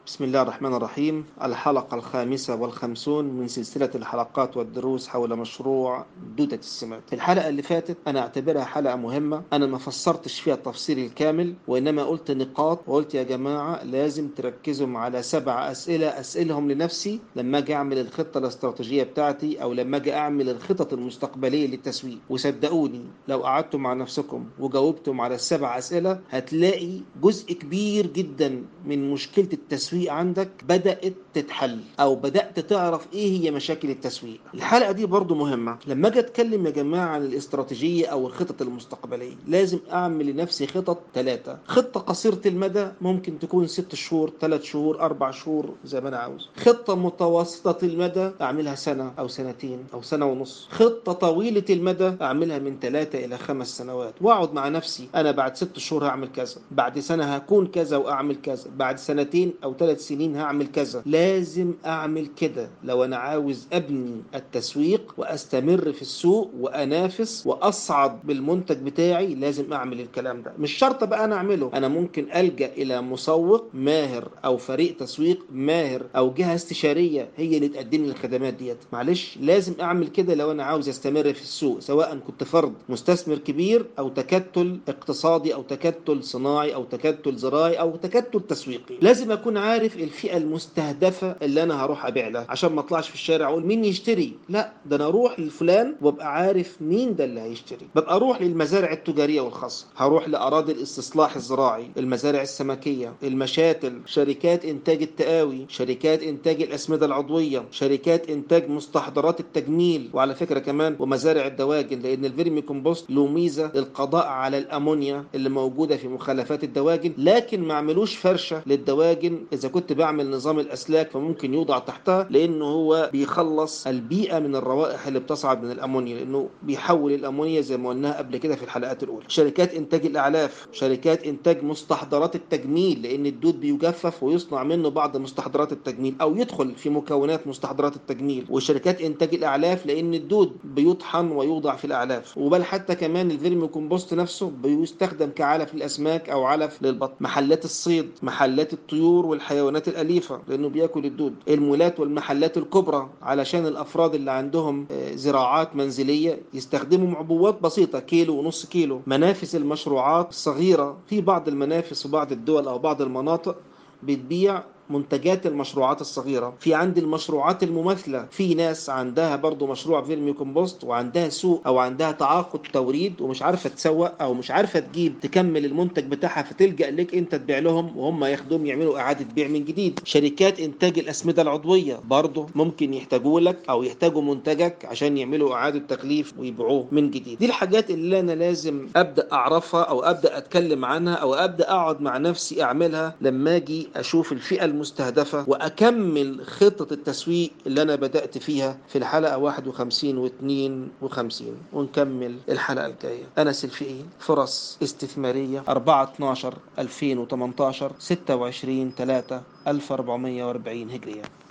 بسم الله الرحمن الرحيم الحلقة الخامسة والخمسون من سلسلة الحلقات والدروس حول مشروع دودة السمات الحلقة اللي فاتت أنا أعتبرها حلقة مهمة أنا ما فسرتش فيها التفسير الكامل وإنما قلت نقاط وقلت يا جماعة لازم تركزوا على سبع أسئلة أسئلهم لنفسي لما أجي أعمل الخطة الاستراتيجية بتاعتي أو لما أجي أعمل الخطط المستقبلية للتسويق وصدقوني لو قعدتوا مع نفسكم وجاوبتم على السبع أسئلة هتلاقي جزء كبير جدا من مشكلة التسويق التسويق عندك بدأت تتحل او بدأت تعرف ايه هي مشاكل التسويق الحلقة دي برضو مهمة لما اجي اتكلم يا جماعة عن الاستراتيجية او الخطط المستقبلية لازم اعمل لنفسي خطط ثلاثة خطة قصيرة المدى ممكن تكون ست شهور ثلاث شهور اربع شهور زي ما انا عاوز خطة متوسطة المدى اعملها سنة او سنتين او سنة ونص خطة طويلة المدى اعملها من ثلاثة الى خمس سنوات واقعد مع نفسي انا بعد ست شهور هعمل كذا بعد سنة هكون كذا واعمل كذا بعد سنتين او ثلاث سنين هعمل كذا لازم اعمل كده لو انا عاوز ابني التسويق واستمر في السوق وانافس واصعد بالمنتج بتاعي لازم اعمل الكلام ده مش شرط بقى انا اعمله انا ممكن الجا الى مسوق ماهر او فريق تسويق ماهر او جهه استشاريه هي اللي تقدم لي الخدمات ديت معلش لازم اعمل كده لو انا عاوز استمر في السوق سواء كنت فرد مستثمر كبير او تكتل اقتصادي او تكتل صناعي او تكتل زراعي او تكتل تسويقي لازم اكون عارف الفئه المستهدفه اللي انا هروح ابيع لها عشان ما اطلعش في الشارع اقول مين يشتري لا ده انا اروح لفلان وابقى عارف مين ده اللي هيشتري ببقى اروح للمزارع التجاريه والخاصه هروح لاراضي الاستصلاح الزراعي المزارع السمكيه المشاتل شركات انتاج التقاوي شركات انتاج الاسمده العضويه شركات انتاج مستحضرات التجميل وعلى فكره كمان ومزارع الدواجن لان الفيرمي كومبوست له ميزه للقضاء على الامونيا اللي موجوده في مخلفات الدواجن لكن ما عملوش فرشه للدواجن اذا كنت بعمل نظام الاسلاك فممكن يوضع تحتها لانه هو بيخلص البيئه من الروائح اللي بتصعد من الامونيا لانه بيحول الامونيا زي ما قلناها قبل كده في الحلقات الاولى شركات انتاج الاعلاف شركات انتاج مستحضرات التجميل لان الدود بيجفف ويصنع منه بعض مستحضرات التجميل او يدخل في مكونات مستحضرات التجميل وشركات انتاج الاعلاف لان الدود بيطحن ويوضع في الاعلاف وبل حتى كمان الفيرمي كومبوست نفسه بيستخدم كعلف للاسماك او علف للبط محلات الصيد محلات الطيور والحيوانات الأليفة لأنه بياكل الدود المولات والمحلات الكبرى علشان الأفراد اللي عندهم زراعات منزلية يستخدموا عبوات بسيطة كيلو ونص كيلو منافس المشروعات الصغيرة في بعض المنافس وبعض الدول أو بعض المناطق بتبيع منتجات المشروعات الصغيرة في عند المشروعات المماثلة في ناس عندها برضو مشروع فيرمي كومبوست وعندها سوق أو عندها تعاقد توريد ومش عارفة تسوق أو مش عارفة تجيب تكمل المنتج بتاعها فتلجأ لك أنت تبيع لهم وهم ياخدوهم يعملوا إعادة بيع من جديد شركات إنتاج الأسمدة العضوية برضو ممكن يحتاجوا لك أو يحتاجوا منتجك عشان يعملوا إعادة تكليف ويبيعوه من جديد دي الحاجات اللي أنا لازم أبدأ أعرفها أو أبدأ أتكلم عنها أو أبدأ أقعد مع نفسي أعملها لما أجي أشوف الفئة المستهدفة وأكمل خطة التسويق اللي أنا بدأت فيها في الحلقة 51 و 52 ونكمل الحلقة الجاية أنا سلفئي فرص استثمارية 4 12 2018 26 3 1440 هجرية